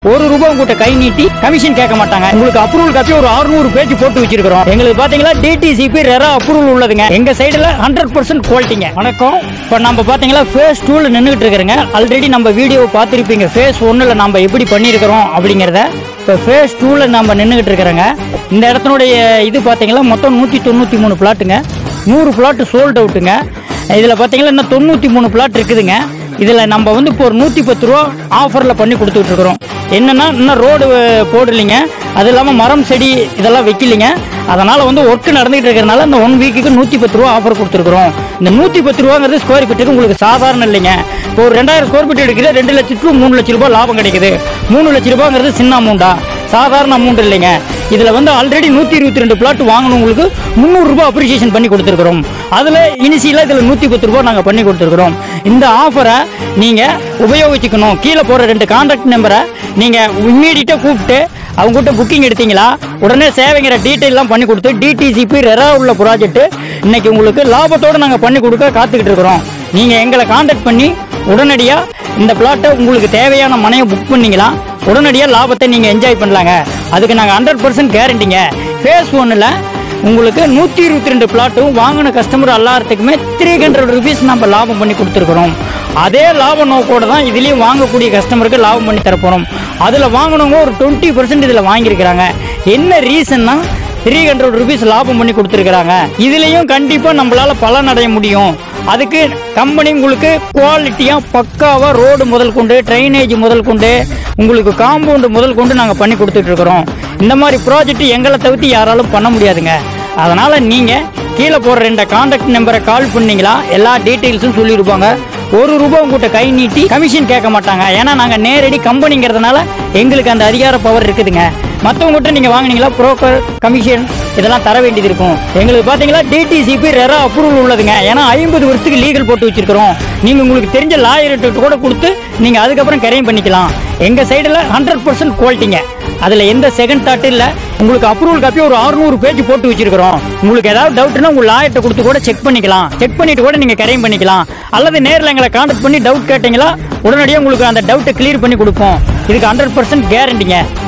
ஒரு ரூபாய் உங்ககிட்ட கை நீட்டி கமிஷன் கேட்க மாட்டாங்க உங்களுக்கு அப்ரூவல் காப்பி ஒரு 600 பேஜ் போட்டு வச்சிருக்கிறோம் எங்களுக்கு பாத்தீங்களா டிடிசிபி ரெரா அப்ரூவல் உள்ளதுங்க எங்க சைடுல ஹண்ட்ரட் பர்சன்ட் குவாலிட்டிங்க வணக்கம் இப்போ நம்ம பாத்தீங்களா ஃபேஸ் டூல நின்றுட்டு இருக்கிறேங்க ஆல்ரெடி நம்ம வீடியோ பார்த்துருப்பீங்க ஃபேஸ் ஒன்னுல நம்ம எப்படி பண்ணியிருக்கிறோம் அப்படிங்கிறத இப்போ ஃபேஸ் டூவில் நம்ம நின்றுக்கிட்டு இருக்கிறோங்க இந்த இடத்தினுடைய இது பார்த்தீங்களா மொத்தம் நூற்றி தொண்ணூற்றி மூணு பிளாட்டுங்க நூறு பிளாட் சோல்ட் அவுட்டுங்க இதில் பார்த்தீங்கன்னா இன்னும் தொண்ணூற்றி மூணு பிளாட் இருக்குதுங்க இதில் நம்ம வந்து இப்போ ஒரு நூற்றி பத்து ரூபா ஆஃபரில் பண்ணி கொடுத்துட்டு இருக்கிறோம் என்னன்னா இன்னும் ரோடு போடலைங்க அது இல்லாமல் மரம் செடி இதெல்லாம் வைக்கலைங்க அதனால் வந்து ஒர்க் நடந்துகிட்டு இருக்கிறனால இந்த ஒன் வீக்குக்கு நூற்றி பத்து ரூபா ஆஃபர் கொடுத்துருக்குறோம் இந்த நூற்றி பத்து ரூபாங்கிறது ஸ்கொயர் ஃபீட்டுக்கு உங்களுக்கு சாதாரண இல்லைங்க இப்போ ஒரு ரெண்டாயிரம் ஸ்கொயர் ஃபீட் எடுக்குது ரெண்டு லட்சத்துக்கு மூணு லட்ச ரூபாய் லாபம் கிடைக்குது மூணு லட்ச ரூபாங்கிறது சின்ன அமௌண்ட்டா சாதாரண அமௌண்ட் இல்லைங்க இதில் வந்து ஆல்ரெடி நூற்றி இருபத்தி ரெண்டு பிளாட் வாங்கினவங்களுக்கு முந்நூறுரூபா அப்ரிசியேஷன் பண்ணி கொடுத்துருக்குறோம் அதில் இனிஷியலாக இதில் நூற்றி பத்து ரூபா நாங்கள் பண்ணி கொடுத்துருக்குறோம் இந்த ஆஃபரை நீங்கள் உபயோகிச்சுக்கணும் கீழே போகிற ரெண்டு கான்டாக்ட் நம்பரை நீங்கள் இம்மீடியட்டாக கூப்பிட்டு அவங்ககிட்ட புக்கிங் எடுத்தீங்களா உடனே சேவைங்கிற டீட்டெயிலாம் பண்ணி கொடுத்து டிடிசிபி ரெரா உள்ள ப்ராஜெக்ட் இன்னைக்கு உங்களுக்கு லாபத்தோடு நாங்கள் பண்ணி கொடுக்க காத்துக்கிட்டு இருக்கிறோம் நீங்கள் எங்களை கான்டாக்ட் பண்ணி உடனடியாக இந்த பிளாட்டை உங்களுக்கு தேவையான மனையை புக் பண்ணீங்களா உடனடியாக லாபத்தை நீங்கள் என்ஜாய் பண்ணலாங்க அதுக்கு நாங்கள் ஹண்ட்ரட் பர்சன்ட் கேரண்டிங்க ஃபேஸ் ஒன்னில் உங்களுக்கு நூற்றி இருபத்தி ரெண்டு பிளாட்டும் வாங்கின கஸ்டமர் எல்லாத்துக்குமே த்ரீ ஹண்ட்ரட் ருபீஸ் நம்ம லாபம் பண்ணி கொடுத்துருக்குறோம் அதே லாப நோக்கோட தான் இதுலேயும் வாங்கக்கூடிய கஸ்டமருக்கு லாபம் பண்ணி தரப்போகிறோம் அதில் வாங்கினவங்க ஒரு டுவெண்ட்டி பர்சன்ட் இதில் வாங்கியிருக்கிறாங்க என்ன ரீசன்னா த்ரீ ஹண்ட்ரட் ருபீஸ் லாபம் பண்ணி கொடுத்துருக்குறாங்க இதுலேயும் கண்டிப்பாக நம்மளால பலன் அடைய முடியும் அதுக்கு கம்பெனி உங்களுக்கு குவாலிட்டியாக பக்காவாக ரோடு முதல் கொண்டு ட்ரைனேஜ் முதல் கொண்டு உங்களுக்கு காம்பவுண்டு முதல் கொண்டு நாங்கள் பண்ணி கொடுத்துட்டு இருக்கிறோம் இந்த மாதிரி ப்ராஜெக்ட் எங்களை தவிர்த்து யாராலும் பண்ண முடியாதுங்க அதனால் நீங்கள் கீழே போடுற ரெண்டு காண்டாக்ட் நம்பரை கால் பண்ணீங்களா எல்லா டீட்டெயில்ஸும் சொல்லியிருப்பாங்க ஒரு ரூபாய் உங்கள்கிட்ட கை நீட்டி கமிஷன் கேட்க மாட்டாங்க ஏன்னா நாங்கள் நேரடி கம்பெனிங்கிறதுனால எங்களுக்கு அந்த அதிகார பவர் இருக்குதுங்க மற்றவங்ககிட்ட நீங்கள் வாங்குனீங்களா புரோக்கர் கமிஷன் இதெல்லாம் தர வேண்டியது இருக்கும் எங்களுக்கு பார்த்தீங்களா டிடிசிபி ரெரா அப்ரூவல் உள்ளதுங்க ஏன்னா ஐம்பது வருஷத்துக்கு லீகல் போட்டு வச்சிருக்கிறோம் நீங்கள் உங்களுக்கு தெரிஞ்ச லாயர்கிட்ட கூட கொடுத்து நீங்கள் அதுக்கப்புறம் கரையும் பண்ணிக்கலாம் எங்கள் சைடில் ஹண்ட்ரட் பர்சன்ட் குவாலிட்டிங்க அதில் எந்த செகண்ட் தாட் இல்லை உங்களுக்கு அப்ரூவல் காப்பி ஒரு 600 பேஜ் போட்டு வச்சிருக்கிறோம் உங்களுக்கு ஏதாவது டவுட்னா உங்கள் லாயர்கிட்ட கொடுத்து கூட செக் பண்ணிக்கலாம் செக் பண்ணிட்டு கூட நீங்கள் கரையும் பண்ணிக்கலாம் அல்லது நேரில் எங்களை கான்டாக்ட் பண்ணி டவுட் கேட்டீங்களா உடனடியாக உங்களுக்கு அந்த டவுட்டை கிளியர் பண்ணி கொடுப்போம் இதுக்கு ஹண்ட்ரட் பர்சன்ட் கேரண்டிங்க